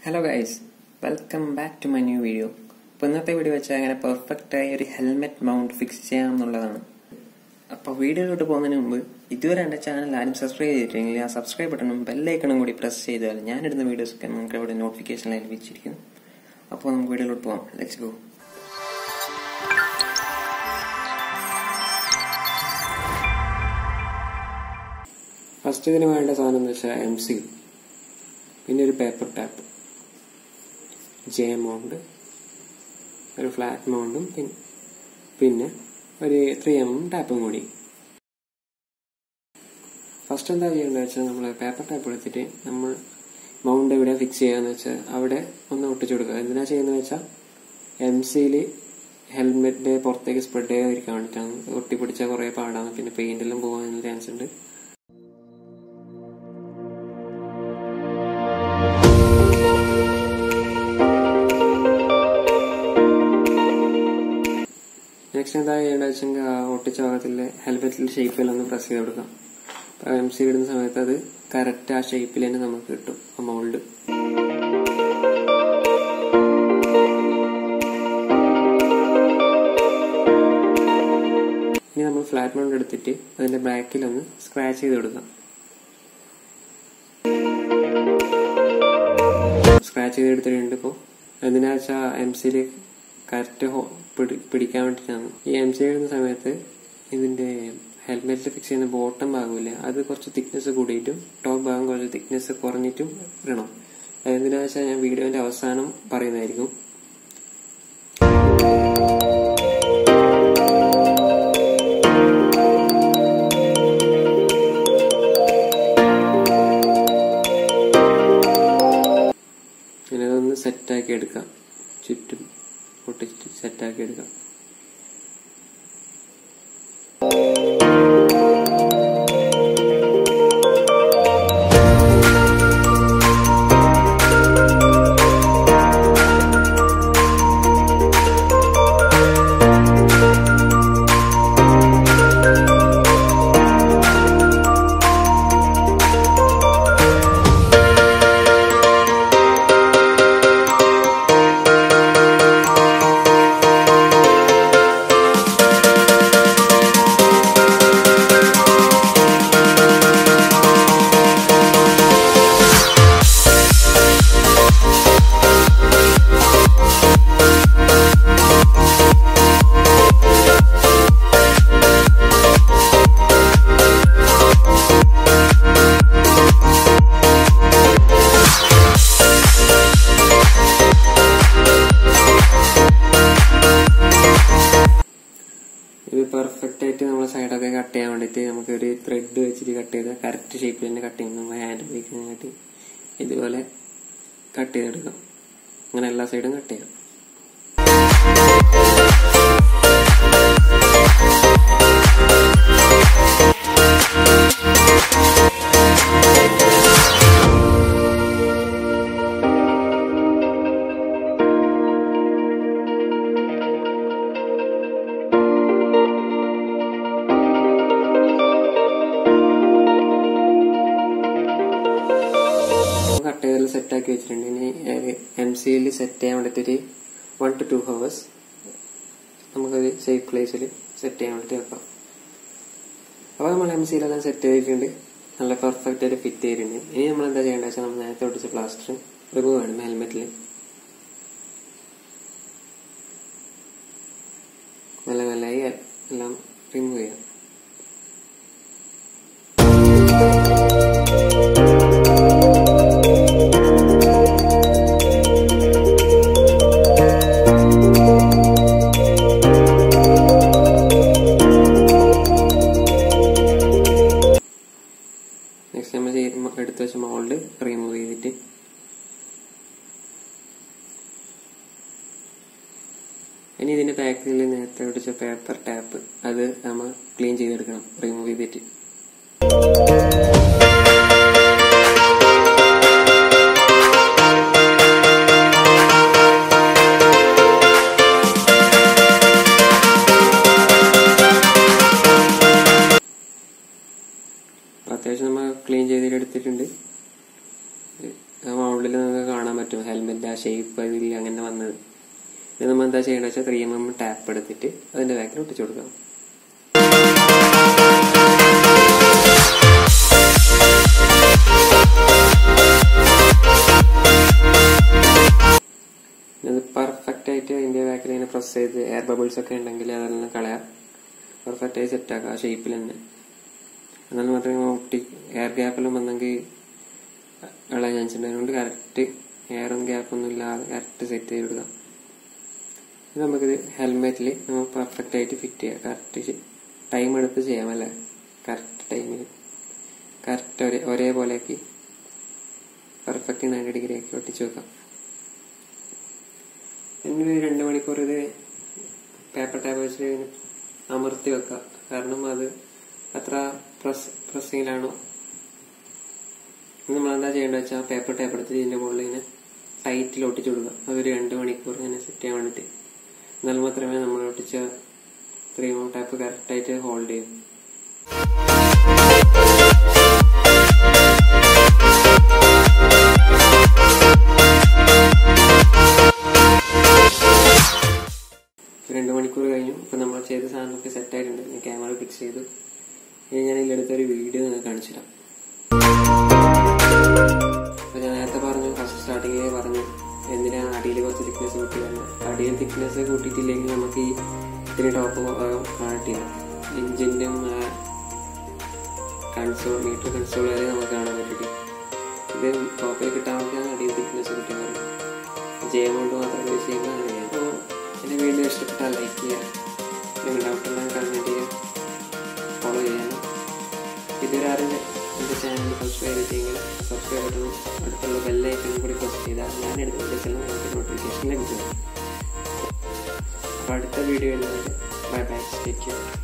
hello guys welcome back to my new video അപ്പോൾ ഇന്നത്തെ video വെച്ചാൽ എങ്ങനെ പെർഫെക്റ്റ് ആയ ഒരു ഹെൽമെറ്റ് മൗണ്ട് ഫിക്സ് ചെയ്യാം എന്നുള്ളതാണ് അപ്പോൾ വീഡിയോയിലോട്ട് പോകുന്നതിന് മുമ്പ് ഇതുവരെ എൻ്റെ ചാനൽ ആരും സബ്സ്ക്രൈബ് ചെയ്തിട്ടില്ലെങ്കിൽ ആ സബ്സ്ക്രൈബ് ബട്ടണും ബെല്ലൈക്കണും കൂടി പ്രസ് ചെയ്താൽ ഞാനിടുന്ന വീഡിയോസൊക്കെ നിങ്ങൾക്ക് ഇവിടെ നോട്ടിഫിക്കേഷൻ ലഭിച്ചിരിക്കും അപ്പോൾ നമുക്ക് വീഡിയോയിലോട്ട് പോകാം ലെറ്റ്സ് ഗോ ഫസ്റ്റ് ഇതിന് വേണ്ട സാധനം എന്ന് വെച്ചാൽ എം സി പിന്നെ ഒരു പേപ്പർ ടാപ്പ് ജെ മൗണ്ട് ഒരു ഫ്ലാറ്റ് മൗണ്ടും പിൻ- പിന്നെ ഒരു ത്രീ എം ടാപ്പും കൂടി ഫസ്റ്റ് എന്താ ചെയ്യേണ്ടത് വെച്ചാൽ നമ്മൾ പേപ്പർ ടാപ്പ് എടുത്തിട്ട് നമ്മൾ മൗണ്ട് എവിടെ ഫിക്സ് ചെയ്യാന്ന് വെച്ചാൽ അവിടെ ഒന്ന് ഒട്ടിച്ചു കൊടുക്കുക എന്തിനാ ചെയ്യുന്നത് വെച്ചാൽ എം സിയിൽ ഹെൽമെറ്റിന്റെ പുറത്തേക്ക് സ്പ്രെഡ് ചെയ്യാതിരിക്കാൻ വേണ്ടിയിട്ടാണ് ഒട്ടിപ്പിടിച്ചാൽ കുറേ പാടാണ് പിന്നെ പെയിന്റ് എല്ലാം പോകാനുള്ള ചാൻസ് ഉണ്ട് നെക്സ്റ്റ് എന്താ ചെയ്യേണ്ടത് വെച്ചെങ്കിൽ ആ ഒട്ടിച്ച ഭാഗത്തിലെ ഹെൽമെറ്റിലെ ഷേപ്പിൽ ഒന്ന് പ്രസ് ചെയ്ത് കൊടുക്കാം അപ്പോൾ എം സി ഇടുന്ന സമയത്ത് അത് കറക്റ്റ് ആ ഷേപ്പിൽ തന്നെ നമുക്ക് കിട്ടും ആ മൗൾഡ് ഇനി നമ്മൾ ഫ്ലാറ്റ് മൗണ്ട് എടുത്തിട്ട് അതിന്റെ ബാക്കിൽ ഒന്ന് സ്ക്രാച്ച് ചെയ്ത് കൊടുക്കാം സ്ക്രാച്ച് ചെയ്ത് എടുത്തിട്ടുണ്ട് ഇപ്പോൾ എന്തിനാ വെച്ചാൽ എം സിയിൽ കറക്റ്റ് പിടിക്കാൻ വേണ്ടിയിട്ടാണ് ഈ എം സി ഇടുന്ന സമയത്ത് ഇതിന്റെ ഹെൽമെറ്റിൽ ഫിക്സ് ചെയ്യുന്ന ബോട്ടം ഭാഗമില്ലേ അത് കുറച്ച് തിക്നെസ് കൂടിയിട്ടും ടോപ്പ് ഭാഗം കുറച്ച് തിക്നെസ് കുറഞ്ഞിട്ടും ഇടണം അതെന്തിനാ വെച്ചാൽ ഞാൻ വീഡിയോന്റെ അവസാനം പറയുന്നതായിരിക്കും പിന്നെ അതൊന്ന് സെറ്റാക്കി എടുക്കാം ചുറ്റും പൊട്ടിച്ചിട്ട് സെറ്റാക്കി എടുക്കാം ഇത് പെർഫെക്റ്റ് ആയിട്ട് നമ്മൾ സൈഡൊക്കെ കട്ട് ചെയ്യാൻ വേണ്ടിയിട്ട് നമുക്ക് ഒരു ത്രെഡ് വെച്ചിട്ട് കട്ട് ചെയ്ത് കറക്റ്റ് ഷേപ്പിൽ തന്നെ കട്ട് ചെയ്യും നമ്മൾ ഹാൻഡ് ഉപയോഗിക്കുന്നതിനായിട്ട് ഇതുപോലെ കട്ട് ചെയ്തെടുക്കാം അങ്ങനെ എല്ലാ സൈഡും കട്ട് ചെയ്യാം കട്ട് ചെയ്തെല്ലാം സെറ്റ് ആക്കി വെച്ചിട്ടുണ്ട് ഇനി എം സിയിൽ സെറ്റ് ചെയ്യാൻ വേണ്ടിയിട്ട് വൺ ടു ടു ഹവേഴ്സ് നമുക്കൊരു സേഫ് പ്ലേസിൽ സെറ്റ് ചെയ്യാൻ വേണ്ടിയിട്ട് വെക്കാം അപ്പോൾ നമ്മൾ എം സിയിലെല്ലാം സെറ്റ് ചെയ്തിട്ടുണ്ട് നല്ല പെർഫെക്റ്റ് ആയിട്ട് ഫിറ്റ് ചെയ്തിട്ടുണ്ട് ഇനി നമ്മൾ എന്താ ചെയ്യേണ്ടത് വെച്ചാൽ നമ്മൾ നേരത്തെ ഒട്ടിച്ച പ്ലാസ്റ്റർ റിമൂവ് വേണം ഹെൽമെറ്റിൽ നല്ല നല്ല എല്ലാം റിമൂവ് ചെയ്യാം നെക്സ്റ്റ് നമ്മൾ ചെയ്ത് എടുത്ത് വെച്ച മോൾഡ് റിമൂവ് ചെയ്തിട്ട് ഇനി ഇതിന്റെ ബാക്കിൽ നേരത്തെ ഒട്ടിച്ച പേപ്പർ ടാപ്പ് അത് നമ്മൾ ക്ലീൻ ചെയ്തെടുക്കണം റിമൂവ് ചെയ്തിട്ട് അത്യാവശ്യം നമ്മൾ ക്ലീൻ ചെയ്തിട്ട് എടുത്തിട്ടുണ്ട് ആ മൗണ്ടിൽ നിങ്ങൾക്ക് കാണാൻ പറ്റും ഹെൽമെറ്റ് ആ ഷേപ്പ് ഇതിൽ അങ്ങനെ വന്നത് ഇത് നമ്മൾ എന്താ ചെയ്യേണ്ടത് വെച്ചാൽ ത്രീ എം എം ടാപ്പ് എടുത്തിട്ട് അതിന്റെ ബാക്കിൽ ഒട്ടിച്ചു കൊടുക്കാം ഇത് പെർഫെക്റ്റ് ആയിട്ട് അതിന്റെ ബാക്കിൽ ഇങ്ങനെ പ്രസ് ചെയ്ത് എയർ ബബിൾസ് ഒക്കെ ഉണ്ടെങ്കിൽ അതെല്ലാം കളയാം പെർഫെക്റ്റ് ആയി സെറ്റ് ആക്കാം ആ ഷേപ്പിൽ തന്നെ എന്നാൽ മാത്രമേ ഒട്ടി എയർ ഗ്യാപ്പെല്ലാം വന്നെങ്കിൽ കളയാൻ ചാൻസ് ഉണ്ട് അതുകൊണ്ട് കറക്റ്റ് എയറും ഗ്യാപ്പൊന്നും ഇല്ലാതെ കറക്റ്റ് സെറ്റ് ചെയ്ത് കൊടുക്കാം ഇത് നമുക്കിത് ഹെൽമെറ്റിൽ നമ്മൾ പെർഫെക്റ്റ് ആയിട്ട് ഫിറ്റ് ചെയ്യാം കറക്റ്റ് ടൈം എടുത്ത് ചെയ്യാമല്ലേ കറക്റ്റ് ടൈമിൽ കറക്റ്റ് ഒരേ ഒരേപോലെ ആക്കി പെർഫെക്റ്റ് നയൻറ്റി ഡിഗ്രി ആക്കി ഒട്ടിച്ച് വെക്കാം ഇനി രണ്ട് മണിക്കൂർ ഇത് പേപ്പർ ടാപ്പ് വെച്ച് അമർത്തി വെക്കാം കാരണം അത് അത്ര പ്രസ് പ്രസ്സിങ്ങിലാണോ നമ്മൾ എന്താ ചെയ്യേണ്ടത് വെച്ചാൽ പേപ്പർ ടാപ്പ് എടുത്ത് ഇതിന്റെ മുകളിൽ ഇങ്ങനെ ടൈറ്റിൽ ഒട്ടിച്ചു കൊടുക്കുക അതൊരു രണ്ട് മണിക്കൂർ ഇങ്ങനെ സെറ്റ് ചെയ്യാൻ വേണ്ടിയിട്ട് എന്നാൽ മാത്രമേ നമ്മൾ ഒട്ടിച്ച ത്രീ ടാപ്പ് കറക്റ്റായിട്ട് ഹോൾഡ് ചെയ്യും രണ്ട് മണിക്കൂർ കഴിഞ്ഞു ഇപ്പൊ നമ്മൾ ചെയ്ത സാധനമൊക്കെ സെറ്റ് ആയിട്ടുണ്ട് ഞാൻ ക്യാമറ ഫിക്സ് ചെയ്തു ഇനി ഞാൻ ഇതിലെടുത്ത ഒരു വീഡിയോ നിങ്ങൾക്ക് കാണിച്ചിടാം അപ്പൊ ഞാൻ നേരത്തെ പറഞ്ഞു ഫസ്റ്റ് സ്റ്റാർട്ടിങ്ങിൽ പറഞ്ഞു എന്തിനാ അടിയിൽ കുറച്ച് തിക്നെസ് കൂട്ടി വരുന്നത് അടിയിൽ തിക്നെസ് കൂട്ടിയിട്ടില്ലെങ്കിൽ നമുക്ക് ഈ ഇത്തിരി ടോപ്പ് കാണിട്ടില്ല എഞ്ചിനും കൺസോൾ മീറ്റർ കൺസോൾ വരെ നമുക്ക് കാണാൻ പറ്റില്ല ഇത് ടോപ്പിൽ കിട്ടാൻ വേണ്ടിയാണ് അടിയിൽ തിക്നെസ് കിട്ടിയത് ജയം കൊണ്ട് മാത്രം യൂസ് ചെയ്യുമ്പോൾ അങ്ങനെയാണ് അപ്പോൾ എൻ്റെ വീഡിയോ ഇഷ്ടപ്പെട്ടാൽ ലൈക്ക് ചെയ്യുക നിങ്ങൾ ഡൗട്ട് ഉണ്ടെങ്കിൽ കമൻറ്റ് ചെയ്യുക ഫോളോ ചെയ്യാനും ഇതുവരെ ആരും എൻ്റെ ചാനൽ സബ്സ്ക്രൈബ് ചെയ്തെങ്കിൽ സബ്സ്ക്രൈബ് ബട്ടണും അടുത്തുള്ള ബെല്ലൈക്കനും കൂടി പ്രസ് ചെയ്താൽ ഞാൻ എടുക്കുന്ന വീഡിയോസെല്ലാം നിങ്ങൾക്ക് നോട്ടിഫിക്കേഷൻ ലഭിക്കും അപ്പോൾ അടുത്ത video bye bye take care